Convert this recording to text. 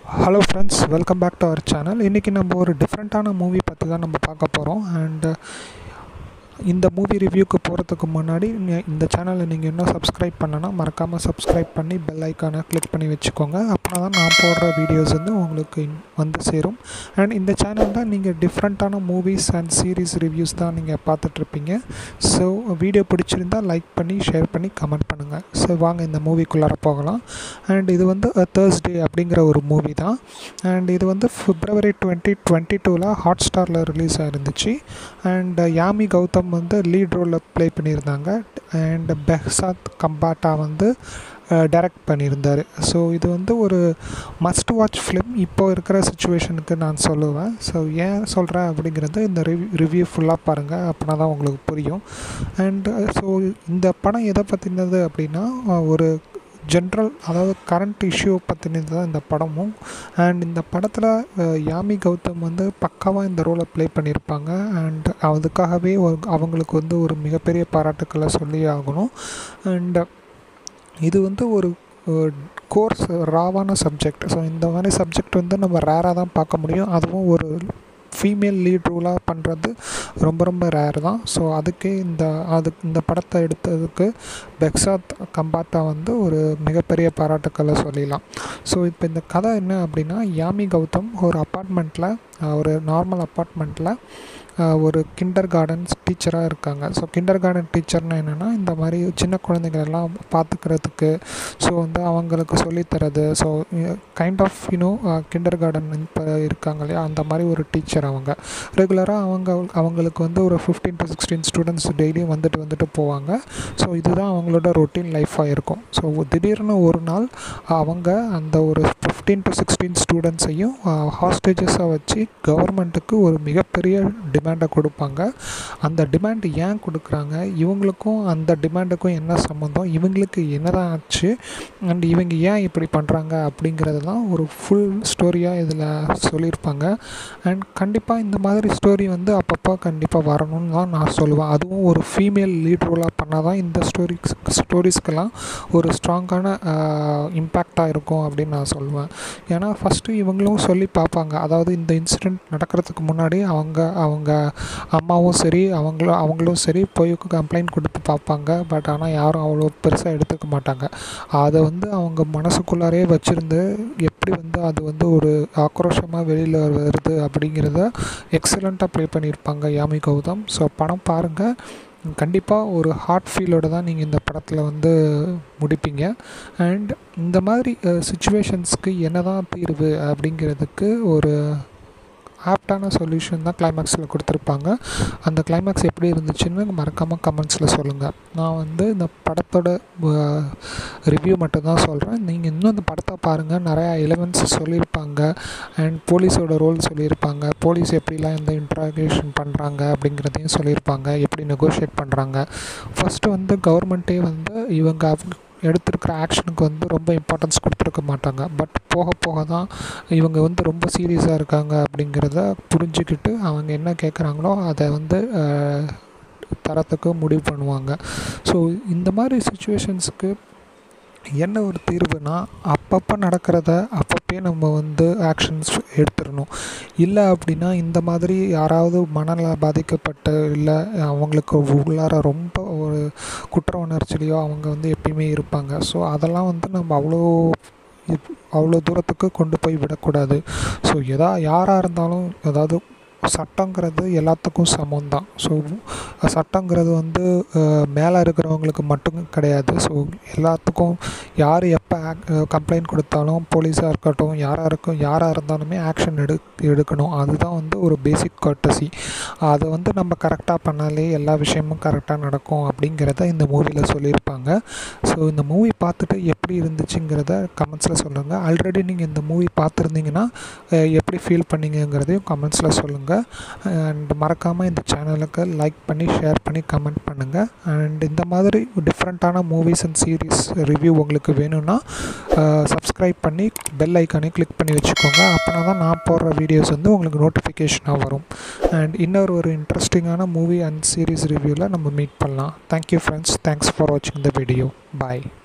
hello friends welcome back to our channel இன்றைக்கி நம்ம ஒரு டிஃப்ரெண்ட்டான மூவி பற்றி தான் நம்ம பார்க்க போகிறோம் அண்டு இந்த மூவி ரிவ்யூக்கு போகிறதுக்கு முன்னாடி நீ- இந்த சேனலை நீங்கள் இன்னும் சப்ஸ்கிரைப் பண்ணனா மறக்காமல் சப்ஸ்கிரைப் பண்ணி பெல் ஐக்கானை கிளிக் பண்ணி வச்சுக்கோங்க அப்படின்னா தான் நான் போடுற வீடியோஸ் வந்து உங்களுக்கு இன்- வந்து சேரும் அண்ட் இந்த சேனலில் நீங்கள் டிஃப்ரெண்ட்டான மூவிஸ் அண்ட் சீரீஸ் ரிவ்யூஸ் தான் நீங்கள் பார்த்துட்ருப்பீங்க ஸோ வீடியோ பிடிச்சிருந்தா லைக் பண்ணி ஷேர் பண்ணி கமெண்ட் பண்ணுங்கள் ஸோ வாங்க இந்த மூவிக்குள்ளார போகலாம் அண்ட் இது வந்து தேர்ஸ்டே அப்படிங்கிற ஒரு மூவி தான் அண்ட் இது வந்து பிப்ரவரி டுவெண்ட்டி டுவெண்ட்டி டூவில் ஹாட் ஸ்டாரில் ரிலீஸ் ஆயிருந்துச்சு அண்ட் யாமி கௌதம் வந்து லீட் ரோலில் ப்ளே பண்ணியிருந்தாங்க அண்ட் பெஹ்சாத் கம்பாட்டா வந்து டைரக்ட் பண்ணியிருந்தார் ஸோ இது வந்து ஒரு மஸ்ட் வாட்ச் ஃபிலிம் இப்போ இருக்கிற சுச்சுவேஷனுக்கு நான் சொல்லுவேன் ஸோ ஏன் சொல்கிறேன் அப்படிங்கிறது இந்த ரிவ்யூ ரிவ்யூ ஃபுல்லாக பாருங்கள் அப்படின்னா தான் உங்களுக்கு புரியும் அண்ட் ஸோ இந்த படம் எதை பற்றினது அப்படின்னா அஹ், ஒரு ஜென்ரல் அதாவது கரண்ட் இஷ்யூ பற்றினது தான் இந்த படமும் அண்ட் இந்த படத்தில் யாமி கௌதம் வந்து பக்காவாக இந்த ரோலை ப்ளே பண்ணியிருப்பாங்க அண்ட் அதுக்காகவே ஒரு- அவங்களுக்கு வந்து ஒரு மிகப்பெரிய பாராட்டுக்களை சொல்லி ஆகணும் அண்ட் இது வந்து ஒரு கோர்ஸ் ராவான சப்ஜெக்ட் ஸோ இந்த மாதிரி சப்ஜெக்ட் வந்து நம்ம ரேராக தான் பார்க்க முடியும் அதுவும் ஒரு ஃபீமேல் லீட் ரோலாக பண்ணுறது ரொம்ப ரொம்ப ரேர் தான் ஸோ அதுக்கே இந்த அது இந்த படத்தை எடுத்ததுக்கு பெக்ஸாத் கம்பாட்டா வந்து ஒரு மிகப்பெரிய பாராட்டுக்களை சொல்லிடலாம் ஸோ இப்போ இந்த கதை என்ன அப்படின்னா யாமி கௌதம் ஒரு அப்பார்ட்மெண்ட்டில் ஒரு நார்மல் அப்பார்ட்மெண்ட்டில் ஒரு கிண்டர் கார்டன் டீச்சராக இருக்காங்க ஸோ கிண்டர் கார்டன் டீச்சர்னால் என்னென்னா இந்த மாதிரி சின்ன குழந்தைகள் எல்லாம் பார்த்துக்கிறதுக்கு ஸோ வந்து அவங்களுக்கு சொல்லித்தரது so kind of you know kindergarten இப்போ இருக்காங்க இல்லையா அந்த மாதிரி ஒரு டீச்சர் அவங்க ரெகுலராக அவங்க அவங்களுக்கு வந்து ஒரு ஃபிஃப்டீன் டு சிக்ஸ்டீன் ஸ்டூடெண்ட்ஸ் டெய்லியும் வந்துட்டு வந்துட்டு போவாங்க ஸோ இதுதான் அவங்களோட ரொட்டீன் லைஃபாக இருக்கும் ஸோ திடீர்னு ஒரு நாள் அவங்க அந்த ஒரு ஃபிஃப்டீன் டு சிக்ஸ்டீன் ஸ்டூடெண்ட்ஸையும் ஹாஸ்டேஜஸாக வச்சு கவர்மெண்ட்டுக்கு ஒரு மிகப்பெரிய டிமாண்டை கொடுப்பாங்க அந்த டிமாண்ட் ஏன் கொடுக்குறாங்க இவங்களுக்கும் அந்த டிமாண்டுக்கும் என்ன சம்மந்தம் இவங்களுக்கு என்னதான் ஆச்சு அண்ட் இவங்க ஏன் இப்படி பண்ணுறாங்க அப்படிங்கிறதெல்லாம் ஒரு ஃபுல் ஸ்டோரியாக இதில் சொல்லியிருப்பாங்க அண்ட் கண்டிப்பாக இந்த மாதிரி ஸ்டோரி வந்து அப்பப்போ கண்டிப்பாக வரணும்னு தான் நான் சொல்லுவேன் அதுவும் ஒரு ஃபீமேல் லீட் ரோலாக பண்ணால் தான் இந்த ஸ்டோரிஸ் ஸ்டோரிஸ்க்கெல்லாம் ஒரு ஸ்ட்ராங்கான இம்பேக்டாக இருக்கும் அப்படின்னு நான் சொல்லுவேன் ஏன்னா ஃபஸ்ட்டு இவங்களும் சொல்லி பார்ப்பாங்க அதாவது இந்த இன்சிடெண்ட் நடக்கிறதுக்கு முன்னாடி அவங்க அவங்க அம்மாவும் சரி அவங்களும் அவங்களும் சரி போய் கம்ப்ளைண்ட் கொடுத்து பார்ப்பாங்க பட் ஆனால் யாரும் அவ்வளோ பெருசாக எடுத்துக்க மாட்டாங்க அதை வந்து அவங்க மனசுக்குள்ளாரே வச்சுருந்து எப்படி வந்து அது வந்து ஒரு ஆக்ரோஷமாக வெளியில் வருது அப்படிங்கிறத எக்ஸலண்ட்டாக ப்ளே பண்ணியிருப்பாங்க யாமி கௌதம் ஸோ படம் பாருங்கள் கண்டிப்பாக ஒரு ஹார்ட் ஃபீலோட தான் நீங்கள் இந்த படத்தில் வந்து முடிப்பீங்க அண்ட் இந்த மாதிரி சுச்சுவேஷன்ஸ்க்கு என்ன தான் தீர்வு அப்படிங்கிறதுக்கு ஒரு ஆப்டான சொல்யூஷன் தான் கிளைமேக்ஸில் கொடுத்துருப்பாங்க அந்த கிளைமேக்ஸ் எப்படி இருந்துச்சுன்னு மறக்காமல் கமெண்ட்ஸில் சொல்லுங்கள் நான் வந்து இந்த படத்தோட ரிவ்யூ மட்டும்தான் சொல்கிறேன் நீங்கள் இன்னும் இந்த படத்தை பாருங்கள் நிறையா எலிமெண்ட்ஸ் சொல்லியிருப்பாங்க அண்ட் போலீஸோட ரோல் சொல்லியிருப்பாங்க போலீஸ் எப்படிலாம் இந்த இன்ட்ராகேஷன் பண்ணுறாங்க அப்படிங்கிறதையும் சொல்லியிருப்பாங்க எப்படி நெகோஷியேட் பண்ணுறாங்க ஃபஸ்ட்டு வந்து கவர்மெண்ட்டே வந்து இவங்க அவங்க எடுத்திருக்கிற ஆக்ஷனுக்கு வந்து ரொம்ப இம்பார்ட்டன்ஸ் கொடுத்துருக்க மாட்டாங்க பட் போக போக தான் இவங்க வந்து ரொம்ப சீரியஸாக இருக்காங்க அப்படிங்கிறத புரிஞ்சுக்கிட்டு அவங்க என்ன கேட்குறாங்களோ அதை வந்து அஹ், தரத்துக்கு முடிவு பண்ணுவாங்க ஸோ இந்த மாதிரி சுச்சுவேஷன்ஸுக்கு என்ன ஒரு தீர்வுனா அப்பப்போ நடக்கிறத அப்பப்பே நம்ம வந்து ஆக்ஷன்ஸ் எடுத்துடணும் இல்லை அப்படின்னா இந்த மாதிரி யாராவது மனநல பாதிக்கப்பட்ட இல்லை அவங்களுக்கு உள்ளார ரொம்ப ஒரு குற்ற உணர்ச்சிலையோ அவங்க வந்து எப்பயுமே இருப்பாங்க ஸோ அதெல்லாம் வந்து நம்ம அவ்வளோ இப்- அவ்வளோ தூரத்துக்கு கொண்டு போய் விடக்கூடாது ஸோ எதா யாராக இருந்தாலும் அதாவது சட்டங்கிறது எல்லாத்துக்கும் சமம் தான் ஸோ சட்டங்கிறது வந்து மேலே இருக்கிறவங்களுக்கு மட்டும் கிடையாது ஸோ எல்லாத்துக்கும் யார் எப்போ கம்ப்ளைண்ட் கொடுத்தாலும் போலீஸாக இருக்கட்டும் யாராக இருக்கும் யாராக இருந்தாலுமே ஆக்ஷன் எடு எடுக்கணும் அதுதான் வந்து ஒரு பேசிக் கர்ட்டசி அதை வந்து நம்ம கரெக்டாக பண்ணாலே எல்லா விஷயமும் கரெக்டாக நடக்கும் அப்படிங்கிறத இந்த மூவியில் சொல்லியிருப்பாங்க ஸோ இந்த மூவி பார்த்துட்டு எப்படி இருந்துச்சுங்கிறத கமெண்ட்ஸில் சொல்லுங்கள் ஆல்ரெடி நீங்கள் இந்த மூவி பார்த்துருந்தீங்கன்னா அஹ், எப்படி ஃபீல் பண்ணீங்கங்கிறதையும் கமெண்ட்ஸில் சொல்லுங்கள் அண்ட் மறக்காமல் இந்த சேனலுக்கு லைக் பண்ணி ஷேர் பண்ணி கமெண்ட் பண்ணுங்கள் அண்ட் இந்த மாதிரி டிஃப்ரெண்ட்டான மூவிஸ் அண்ட் சீரீஸ் ரிவ்யூ உங்களுக்கு வேணும்னா சப்ஸ்கிரைப் பண்ணி பெல் ஐக்கானே கிளிக் பண்ணி வச்சுக்கோங்க அப்போனா தான் நான் போடுற வீடியோஸ் வந்து உங்களுக்கு நோட்டிஃபிகேஷனாக வரும் அண்ட் இன்னொரு ஒரு இன்ட்ரெஸ்டிங்கான மூவி அண்ட் சீரீஸ் ரிவ்யூவில் நம்ம மீட் பண்ணலாம் தேங்க்யூ ஃப்ரெண்ட்ஸ் தேங்க்ஸ் ஃபார் வாட்சிங் த வீடியோ பாய்